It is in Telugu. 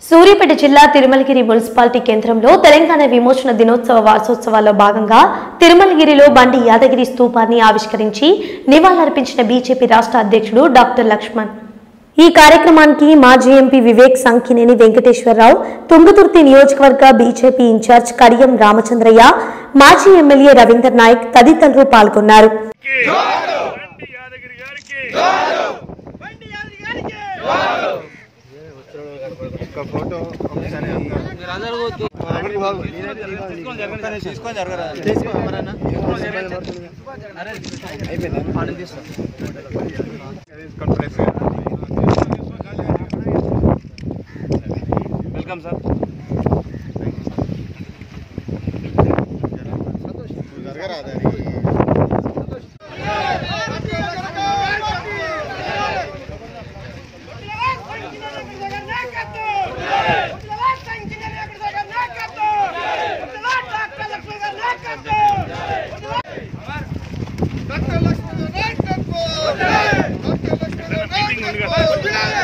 సూర్యాపేట జిల్లా తిరుమలగిరి మున్సిపాలిటీ కేంద్రంలో తెలంగాణ విమోచన దినోత్సవ వార్షోత్సవాల్లో భాగంగా తిరుమలగిరిలో బండి యాదగిరి స్తూపాన్ని ఆవిష్కరించి నివాళులర్పించిన బీజేపీ రాష్ట్ర అధ్యక్షుడు డాక్టర్ లక్ష్మణ్ ఈ కార్యక్రమానికి మాజీ ఎంపీ వివేక్ సంకినేని వెంకటేశ్వరరావు తుంగతుర్తి నియోజకవర్గ బీజేపీ ఇన్ఛార్జ్ కడియం రామచంద్రయ్య మాజీ ఎమ్మెల్యే రవీందర్ నాయక్ తదితరులు పాల్గొన్నారు బండి యాదగిరి గారికి బండి యాదగిరి గారికి ఒక్క ఫోటో ఒకసారి తీసుకొని జరగరా వెల్కమ్ సార్ జరగరా అది మీటింగ్ ఉంది కదా